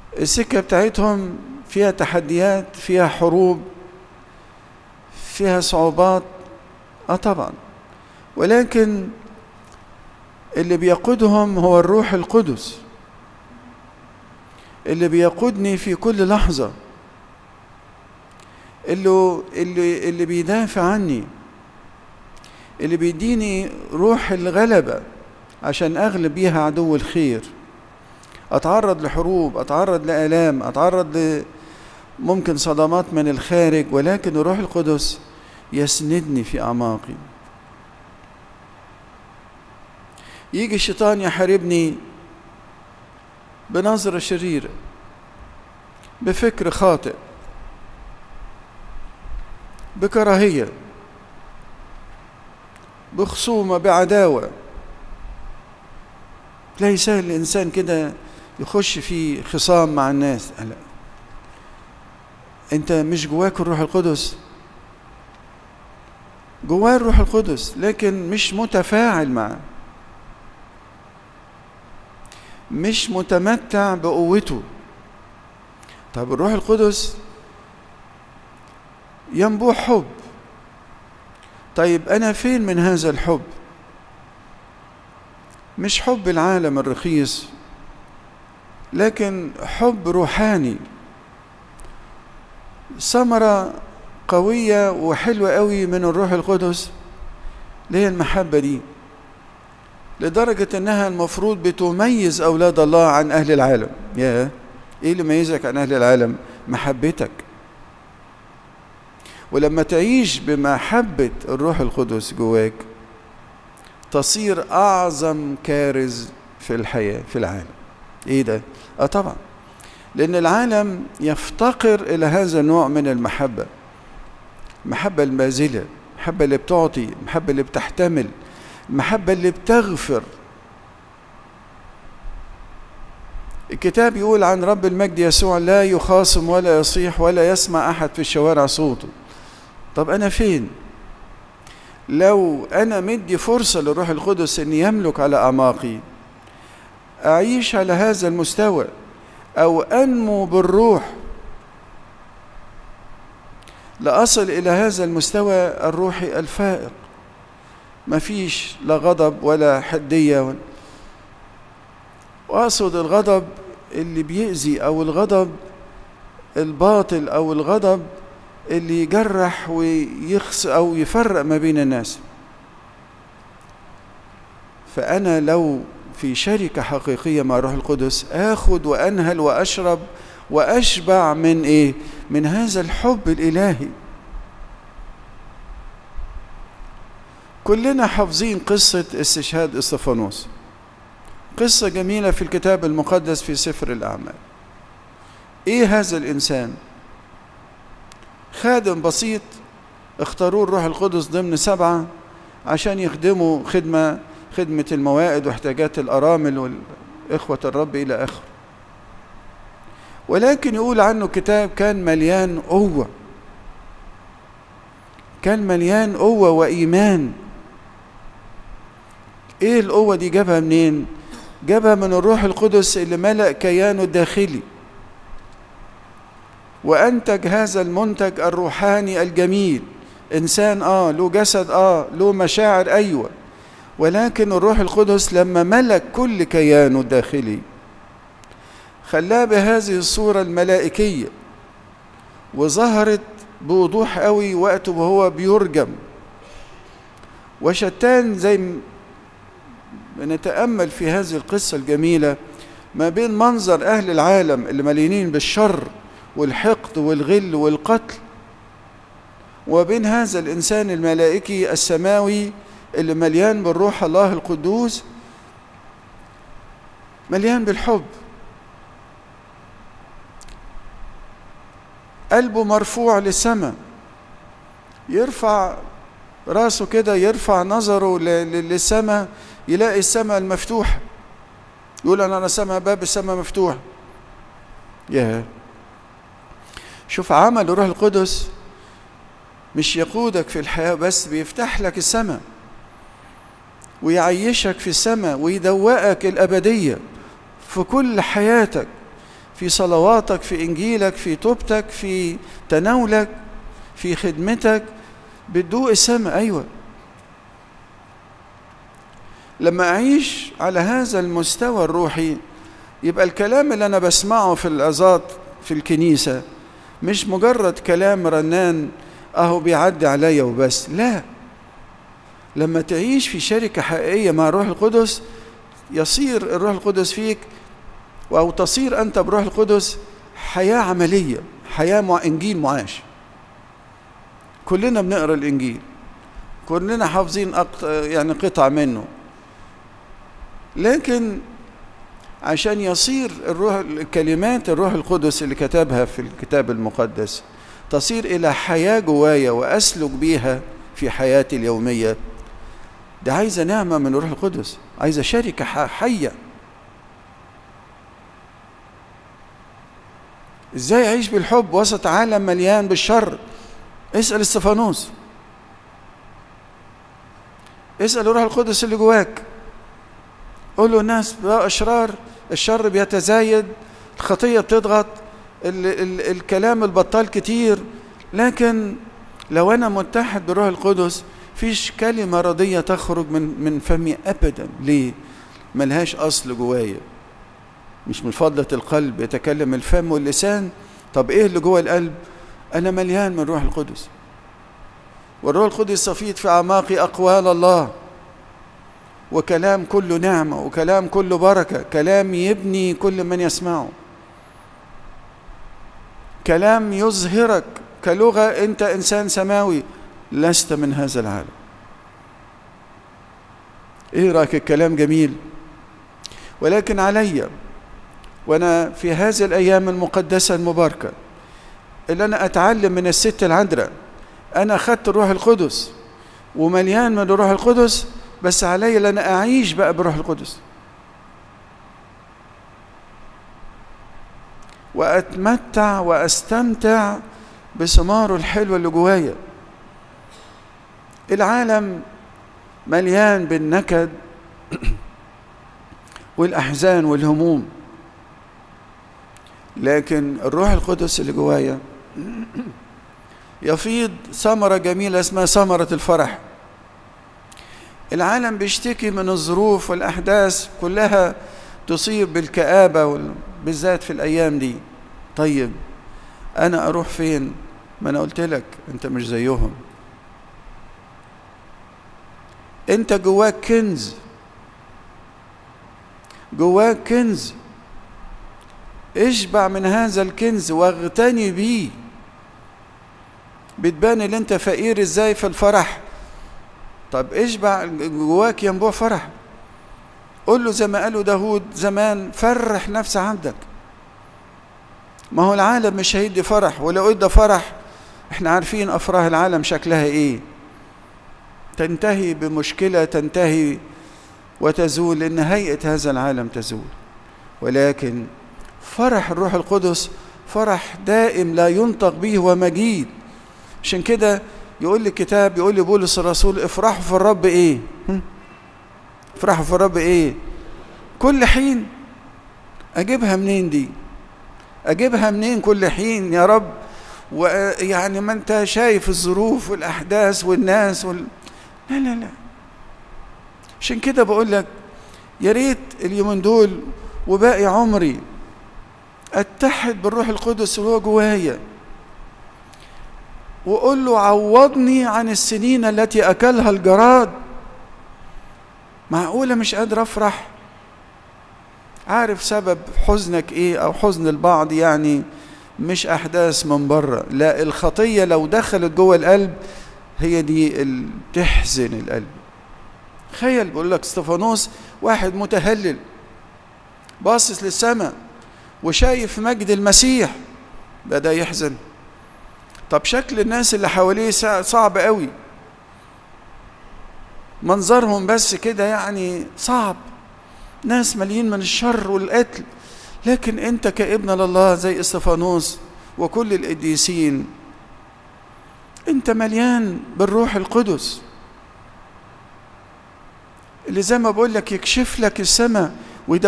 السكة بتاعتهم فيها تحديات فيها حروب فيها صعوبات اه طبعا ولكن اللي بيقودهم هو الروح القدس اللي بيقودني في كل لحظة اللي اللي اللي بيدافع عني اللي بيديني روح الغلبة عشان أغلب بيها عدو الخير أتعرض لحروب أتعرض لآلام أتعرض ل ممكن صدمات من الخارج ولكن الروح القدس يسندني في أعماقي يجي الشيطان يحاربني بنظرة شريرة بفكر خاطئ بكراهية بخصومة بعداوة تلاقي سهل الإنسان كده يخش في خصام مع الناس لا أنت مش جواك الروح القدس جواه الروح القدس لكن مش متفاعل معه مش متمتع بقوته طب الروح القدس ينبوع حب طيب انا فين من هذا الحب مش حب العالم الرخيص لكن حب روحاني ثمرة قوية وحلوة قوي من الروح القدس اللي هي المحبة دي لدرجة انها المفروض بتميز اولاد الله عن اهل العالم يا ايه اللي يميزك عن اهل العالم محبتك ولما تعيش بمحبة الروح القدس جواك تصير اعظم كارز في الحياة في العالم ايه ده اه طبعا لان العالم يفتقر الى هذا النوع من المحبة المحبة البازلة المحبة اللي بتعطي المحبة اللي بتحتمل المحبة اللي بتغفر الكتاب يقول عن رب المجد يسوع لا يخاصم ولا يصيح ولا يسمع أحد في الشوارع صوته طب أنا فين لو أنا مدي فرصة للروح القدس أن يملك على أعماقي أعيش على هذا المستوى أو أنمو بالروح لأصل إلى هذا المستوى الروحي الفائق ما فيش لا غضب ولا حدية وأقصد الغضب اللي بيأذي أو الغضب الباطل أو الغضب اللي يجرح ويخس أو يفرق ما بين الناس فأنا لو في شركة حقيقية مع الروح القدس آخد وأنهل وأشرب وأشبع من إيه؟ من هذا الحب الإلهي كلنا حافظين قصة استشهاد استفانوس قصة جميلة في الكتاب المقدس في سفر الأعمال إيه هذا الإنسان خادم بسيط اختاروه الروح القدس ضمن سبعة عشان يخدموا خدمة خدمة الموائد واحتياجات الأرامل والإخوة الرب إلى آخره ولكن يقول عنه كتاب كان مليان قوة كان مليان قوة وإيمان ايه القوه دي جابها منين جابها من الروح القدس اللي ملا كيانه الداخلي وانتج هذا المنتج الروحاني الجميل انسان اه له جسد اه له مشاعر ايوه ولكن الروح القدس لما ملك كل كيانه الداخلي خلاه بهذه الصوره الملائكيه وظهرت بوضوح قوي وقته وهو بيرجم وشتان زي بنتأمل في هذه القصة الجميلة ما بين منظر أهل العالم اللي مليانين بالشر والحقد والغل والقتل وبين هذا الإنسان الملائكي السماوي اللي مليان بالروح الله القدوس مليان بالحب قلبه مرفوع للسماء يرفع راسه كده يرفع نظره للسماء يلاقي السماء المفتوحة يقول أنا أنا سمع باب السماء مفتوح يا شوف عمل الروح القدس مش يقودك في الحياة بس بيفتح لك السماء ويعيشك في السماء ويدوقك الأبدية في كل حياتك في صلواتك في انجيلك في توبتك في تناولك في خدمتك بتدوق السماء ايوه لما اعيش على هذا المستوى الروحي يبقى الكلام اللي انا بسمعه في العظات في الكنيسه مش مجرد كلام رنان اهو بيعدي عليا وبس لا لما تعيش في شركه حقيقيه مع الروح القدس يصير الروح القدس فيك او تصير انت بروح القدس حياه عمليه حياه مع انجيل معاش كلنا بنقرا الانجيل كلنا حافظين أقط... يعني قطع منه لكن عشان يصير الروح الكلمات الروح القدس اللي كتبها في الكتاب المقدس تصير الى حياه جوايا واسلك بيها في حياتي اليوميه ده عايزه نعمه من الروح القدس عايزه شركه حيه ازاي اعيش بالحب وسط عالم مليان بالشر اسال استفانوس اسال الروح القدس اللي جواك قول له الناس بقى اشرار الشر بيتزايد الخطيه بتضغط ال ال الكلام البطال كتير لكن لو انا متحد بالروح القدس فيش كلمة رضية تخرج من من فمي أبدا ليه؟ ملهاش أصل جوايا مش من فضلة القلب يتكلم الفم واللسان طب إيه اللي جوه القلب؟ أنا مليان من الروح القدس والروح القدس يفيض في أعماقي أقوال الله وكلام كله نعمة وكلام كله بركة كلام يبني كل من يسمعه كلام يظهرك كلغة أنت إنسان سماوي لست من هذا العالم ايه رايك الكلام جميل ولكن علي وانا في هذه الايام المقدسه المباركه اللي انا اتعلم من الست العذراء انا اخذت الروح القدس ومليان من الروح القدس بس علي ان انا اعيش بقى بروح القدس واتمتع واستمتع بثماره الحلوه اللي جوايا العالم مليان بالنكد والاحزان والهموم لكن الروح القدس اللي جوايا يفيض ثمره جميله اسمها ثمره الفرح العالم بيشتكي من الظروف والاحداث كلها تصيب بالكابه بالذات في الايام دي طيب انا اروح فين ما انا قلت لك انت مش زيهم انت جواك كنز جواك كنز اشبع من هذا الكنز واغتني بيه بتبان ان انت فقير ازاي في الفرح طب اشبع جواك ينبوع فرح قول له زي ما قالوا داود زمان فرح نفس عبدك ما هو العالم مش هيدي فرح ولو ادى فرح احنا عارفين افراح العالم شكلها ايه تنتهي بمشكلة تنتهي وتزول لأن هيئة هذا العالم تزول ولكن فرح الروح القدس فرح دائم لا ينطق به ومجيد عشان كده يقول لي الكتاب يقول لي بولس الرسول افرحوا في الرب ايه افرحوا في الرب ايه كل حين اجيبها منين دي اجيبها منين كل حين يا رب ويعني ما انت شايف الظروف والاحداث والناس وال... لا لا لا عشان كده بقول لك يا ريت اليومين دول وباقي عمري اتحد بالروح القدس اللي هو جوايا وقول له عوضني عن السنين التي اكلها الجراد معقوله مش قادر افرح عارف سبب حزنك ايه او حزن البعض يعني مش احداث من بره لا الخطيه لو دخلت جوه القلب هي دي اللي بتحزن القلب تخيل بقول لك استفانوس واحد متهلل باصص للسماء وشايف مجد المسيح بدا يحزن طب شكل الناس اللي حواليه صعب قوي منظرهم بس كده يعني صعب ناس مليين من الشر والقتل لكن انت كابن لله زي استفانوس وكل القديسين انت مليان بالروح القدس اللي زي ما بقول لك يكشف لك السماء